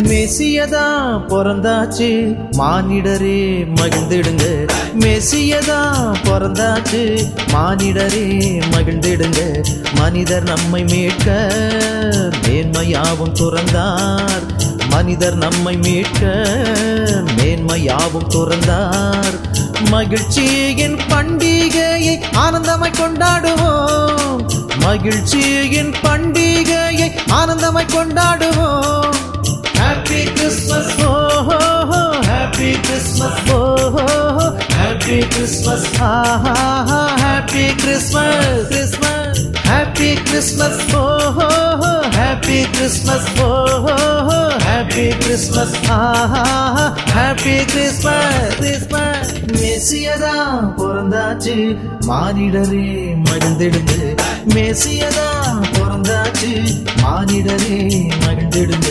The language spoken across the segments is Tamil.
மெசியதா பிறந்தாச்சு மானிடரே மகிழ்ந்திடுங்க மெசியதா பிறந்தாச்சு மானிடரே மகிழ்ந்திடுங்க மனிதர் நம்மை மீட்க மேன்மையாவும் துறந்தார் மனிதர் நம்மை மீட்க மேன்மையாவும் துறந்தார் மகிழ்ச்சியின் பண்டிகையை ஆனந்தமாய் கொண்டாடுவோம் மகிழ்ச்சியின் பண்டிகையை ஆனந்தமாய் கொண்டாடுவோம் happy Christmas oh happy Christmas oh happy Christmas happy Christmas Christmas happy Christmas oh happy Christmas oh happy Christmas happy Christmas Christmas மெசியதா பிறந்தாச்சு மானிடரே மகிழ்ந்திடுங்க மெசியதா பிறந்தாச்சு மானிடரே மகிழ்ந்திடுங்க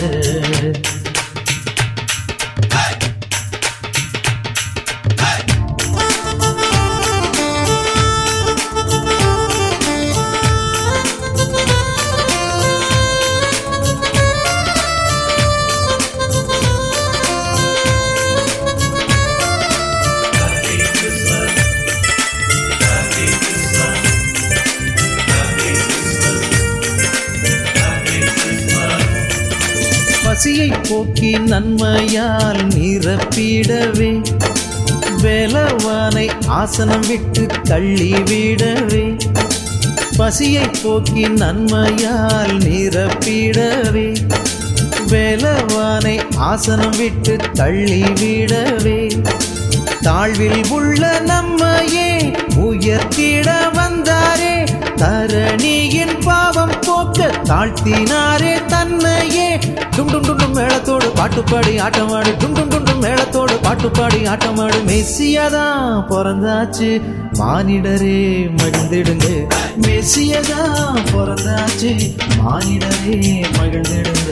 பசியை போக்கி நன்மையால் நிரப்பிடவே வேலவானை ஆசனம் விட்டு தள்ளிவிடவே பசியை போக்கி நன்மையால் நிரப்பிடவே வேலவானை ஆசனம் விட்டு தள்ளிவிடவே தாழ்வில் உள்ள நம்மையே உயர்த்திட வந்தாரே தரணியின் பாவம் போக்க தாழ்த்தினாரே தன்னையே டும் டும் டும் டும் மேளத்தோடு பாட்டுப்பாடி ஆட்டமாடு டும் டும் டும் டும் மேளத்தோடு பாட்டுப்பாடி ஆட்டமாடு மெஸ்ஸியாதா பிறந்தாச்சு மானிடரே மகிழ்ந்திடுங்க மெஸ்ஸியதா பிறந்தாச்சு மானிடரே மகிழ்ந்திடுங்க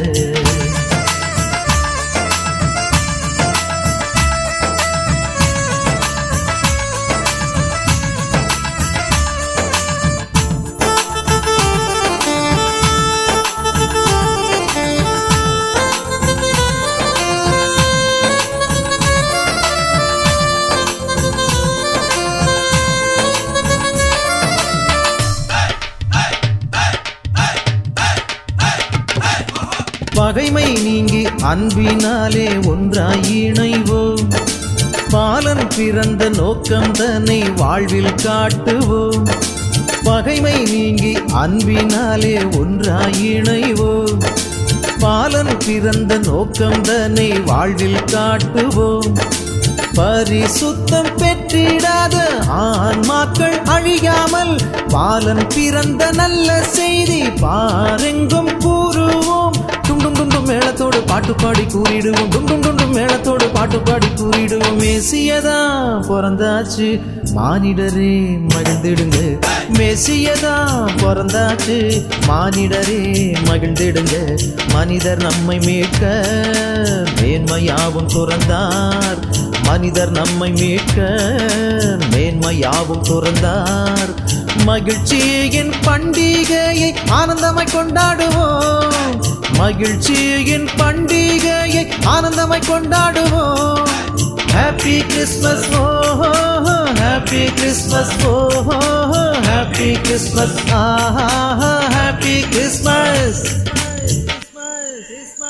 பகைமை நீங்கி அன்பினாலே ஒன்றாய் இணைவோம் பாலன் பிறந்த நோக்கம் தன்னை வாழ்வில் காட்டுவோம் பகைமை நீங்கி அன்பினாலே ஒன்றாய் இணைவோம் பாலன் பிறந்த நோக்கம் தன்னை வாழ்வில் காட்டுவோம் பரிசுத்தம் பெற்றிடாத ஆன்மாக்கள் அழியாமல் பாலன் பிறந்த நல்ல செய்தி பாரெங்கும் கூறுவோம் டும் டும் டும் டும் மேளத்தோடு பாட்டு பாடி கூறிடுவோம் டும் டும் டும் டும் மேளத்தோடு பாட்டு பாடி கூறிடுவோம் மெசியதா பிறந்தாச்சு மானிடரே மகிழ்ந்திடுங்க மெசியதா பிறந்தாச்சு மானிடரே மகிழ்ந்திடுங்க மனிதர் நம்மை மீட்க மேன்மையாவும் துறந்தார் மனிதர் நம்மை மீட்க மேன்மையாவும் துறந்தார் மகிழ்ச்சியின் பண்டிகையை ஆனந்தமாய் கொண்டாடுவோம் மகிழ்ச்சியின் பண்டிகையை ஆனந்தமாய் கொண்டாடுவோம் happy Christmas oh happy Christmas oh happy Christmas ஆஹா ஹாப்பி கிறிஸ்மஸ்